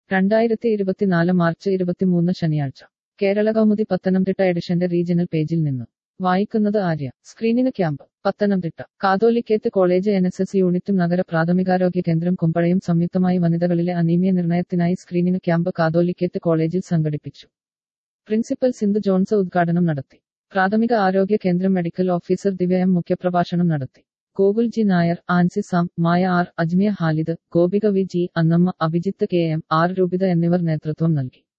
രണ്ടായിരത്തി ഇരുപത്തിനാല് മാർച്ച് ഇരുപത്തിമൂന്ന് ശനിയാഴ്ച കേരള കൗമുദി പത്തനംതിട്ട എഡിഷന്റെ റീജിയണൽ പേജിൽ നിന്ന് വായിക്കുന്നത് Arya screening camp Pathanamthitta Catholicate college N S S യൂണിറ്റും നഗര പ്രാഥമികാരോഗ്യ കേന്ദ്രം കുമ്പഴയും സംയുക്തമായി വനിതകളിലെ അനീമിയ നിർണയത്തിനായി സ്ക്രീനിംഗ് ക്യാമ്പ് കാതോലിക്കേത്ത് കോളേജിൽ സംഘടിപ്പിച്ചു പ്രിൻസിപ്പൽ സിന്ധു ജോൺസ് ഉദ്ഘാടനം നടത്തി പ്രാഥമിക ആരോഗ്യ കേന്ദ്രം മെഡിക്കൽ ഓഫീസർ ദിവ്യ എം മുഖ്യപ്രഭാഷണം നടത്തി Gokul G Nair Ancy Sam Maya R Ajmiya Halid Gopika V G Annamma Abhijith K M R Roopitha എന്നിവർ നേതൃത്വം നൽകി